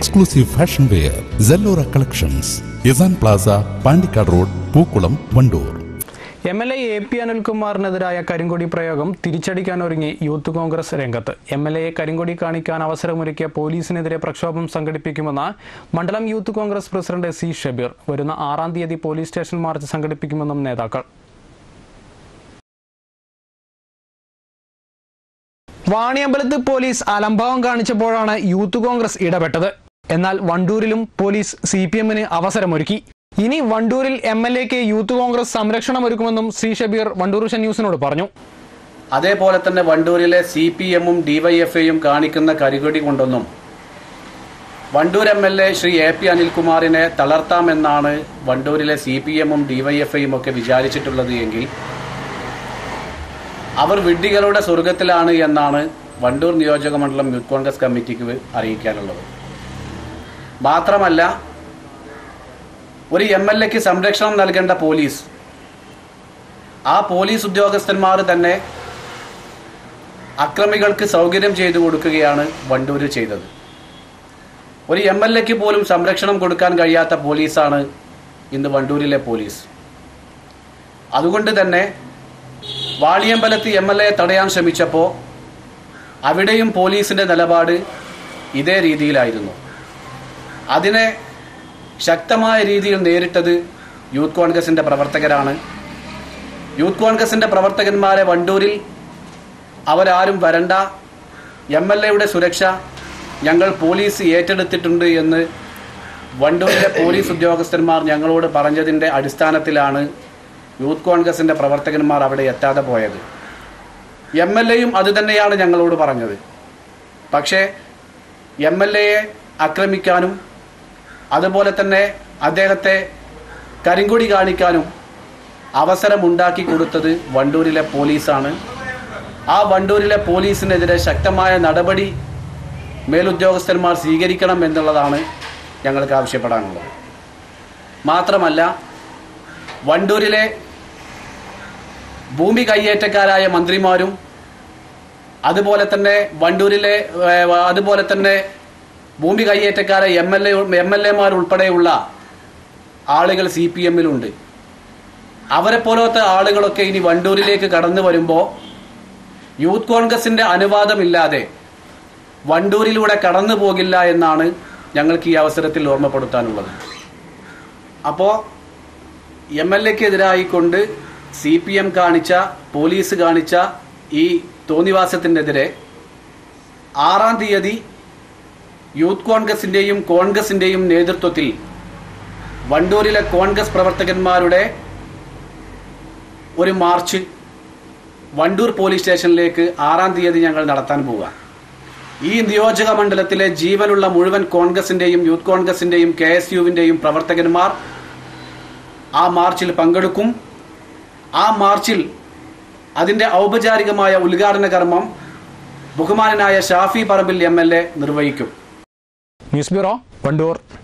exclusive fashion wear Cellora collections Yasan plaza Pandikkad road Pookkulam Wandoor M L A A P അനിൽകുമാറിനെതിരായ കരിങ്കൊടി പ്രയോഗം തിരിച്ചടിക്കാനൊരുങ്ങി youth Congress രംഗത്ത് എം എൽ എയെ കരിങ്കൊടി കാണിക്കാൻ അവസരമൊരുക്കിയ പോലീസിനെതിരെ പ്രക്ഷോഭം സംഘടിപ്പിക്കുമെന്ന് മണ്ഡലം youth Congress president C Shabeer വരുന്ന ആറാം തീയതി പോലീസ് സ്റ്റേഷൻ മാർച്ച് സംഘടിപ്പിക്കുമെന്നും നേതാക്കൾ വാണിയമ്പലത്ത് പോലീസ് അലംഭാവം കാണിച്ചപ്പോഴാണ് യൂത്ത് കോൺഗ്രസ് ഇടപെട്ടത് എന്നാൽ വണ്ടൂരിലും പോലീസ് സി പി എമ്മിന് അവസരമൊരുക്കി ഇനി വണ്ടൂരിൽ എം എൽ എക്ക് യൂത്ത് കോൺഗ്രസ് സംരക്ഷണമൊരുക്കുമെന്നും ശ്രീ ഷബീർ വണ്ടൂർ വിഷൻ ന്യൂസിനോട് പറഞ്ഞു അതേപോലെ തന്നെ വണ്ടൂരിലെ സി പി എമ്മും ഡിവൈഎഫ്ഐയും കാണിക്കുന്ന കരികൊടി കൊണ്ടൊന്നും Wandoor M L A Shri A P അനിൽകുമാറിനെ തളർത്താമെന്നാണ് വണ്ടൂരിലെ സി പി എമ്മും ഡിവൈഎഫ്ഐയും ഒക്കെ വിചാരിച്ചിട്ടുള്ളത് എങ്കിൽ അവർ വിഡ്ഢികളുടെ സ്വർഗത്തിലാണ് എന്നാണ് വണ്ടൂർ നിയോജക മണ്ഡലം യൂത്ത് കോൺഗ്രസ് കമ്മിറ്റിക്ക് അറിയിക്കാനുള്ളത് മാത്രമല്ല ഒരു എം എൽ എക്ക് സംരക്ഷണം നൽകേണ്ട പോലീസ് ആ പോലീസ് ഉദ്യോഗസ്ഥന്മാർ തന്നെ അക്രമികൾക്ക് സൗകര്യം ചെയ്തു കൊടുക്കുകയാണ് വണ്ടൂരിൽ ചെയ്തത് ഒരു എം എൽ എക്ക് പോലും സംരക്ഷണം കൊടുക്കാൻ കഴിയാത്ത പോലീസാണ് ഇന്ന് വണ്ടൂരിലെ പോലീസ് അതുകൊണ്ട് തന്നെ വാളിയമ്പലത്ത് എം എൽ എ തടയാൻ ശ്രമിച്ചപ്പോൾ അവിടെയും പോലീസിന്റെ നിലപാട് ഇതേ രീതിയിലായിരുന്നു അതിനെ ശക്തമായ രീതിയിൽ നേരിട്ടത് യൂത്ത് കോൺഗ്രസിന്റെ പ്രവർത്തകരാണ് യൂത്ത് കോൺഗ്രസിന്റെ പ്രവർത്തകന്മാരെ വണ്ടൂരിൽ അവരാരും വരണ്ട എം എൽ എയുടെ സുരക്ഷ ഞങ്ങൾ പോലീസ് ഏറ്റെടുത്തിട്ടുണ്ട് എന്ന് വണ്ടൂരിലെ പോലീസ് ഉദ്യോഗസ്ഥന്മാർ ഞങ്ങളോട് പറഞ്ഞതിൻ്റെ അടിസ്ഥാനത്തിലാണ് യൂത്ത് കോൺഗ്രസിന്റെ പ്രവർത്തകന്മാർ അവിടെ എത്താതെ പോയത് എം എൽ എയും അത് തന്നെയാണ് ഞങ്ങളോട് പറഞ്ഞത് പക്ഷേ എം എൽ എയെ ആക്രമിക്കാനും അതുപോലെ തന്നെ അദ്ദേഹത്തെ കരിങ്കൊടി കാണിക്കാനും അവസരമുണ്ടാക്കി കൊടുത്തത് വണ്ടൂരിലെ പോലീസാണ് ആ വണ്ടൂരിലെ പോലീസിനെതിരെ ശക്തമായ നടപടി മേലുദ്യോഗസ്ഥന്മാർ സ്വീകരിക്കണം എന്നുള്ളതാണ് ഞങ്ങൾക്ക് ആവശ്യപ്പെടാനുള്ളത് മാത്രമല്ല വണ്ടൂരിലെ ഭൂമി കയ്യേറ്റക്കാരായ മന്ത്രിമാരും അതുപോലെ തന്നെ വണ്ടൂരിലെ ഏഹ്, അതുപോലെ തന്നെ ഭൂമി കയ്യേറ്റക്കാരായ M L A M L എമാർ ഉൾപ്പെടെയുള്ള ആളുകൾ സി പി എമ്മിലുണ്ട് അവരെ പോലത്തെ ആളുകളൊക്കെ ഇനി വണ്ടൂരിലേക്ക് കടന്നു വരുമ്പോൾ യൂത്ത് കോൺഗ്രസിന്റെ അനുവാദമില്ലാതെ വണ്ടൂരിലൂടെ കടന്നു പോകില്ല എന്നാണ് ഞങ്ങൾക്ക് ഈ അവസരത്തിൽ ഓർമ്മപ്പെടുത്താനുള്ളത് അപ്പോൾ എം എൽ എക്കെതിരായിക്കൊണ്ട് സി പി എം കാണിച്ച പോലീസ് കാണിച്ച ഈ തോന്നിവാസത്തിനെതിരെ ആറാം തീയതി യൂത്ത് കോൺഗ്രസിന്റെയും കോൺഗ്രസിന്റെയും നേതൃത്വത്തിൽ വണ്ടൂരിലെ കോൺഗ്രസ് പ്രവർത്തകന്മാരുടെ ഒരു മാർച്ച് വണ്ടൂർ പോലീസ് സ്റ്റേഷനിലേക്ക് ആറാം തീയതി ഞങ്ങൾ നടത്താൻ പോവുക ഈ നിയോജക മണ്ഡലത്തിലെ ജീവനുള്ള മുഴുവൻ കോൺഗ്രസിന്റെയും യൂത്ത് കോൺഗ്രസിന്റെയും കെ എസ് യുവിന്റെയും പ്രവർത്തകന്മാർ ആ മാർച്ചിൽ പങ്കെടുക്കും ആ മാർച്ചിൽ അതിന്റെ ഔപചാരികമായ ഉദ്ഘാടന കർമ്മം ബഹുമാനനായ Shafi Parambil M L A നിർവഹിക്കും ന്യൂസ് ബ്യൂറോ വണ്ടൂർ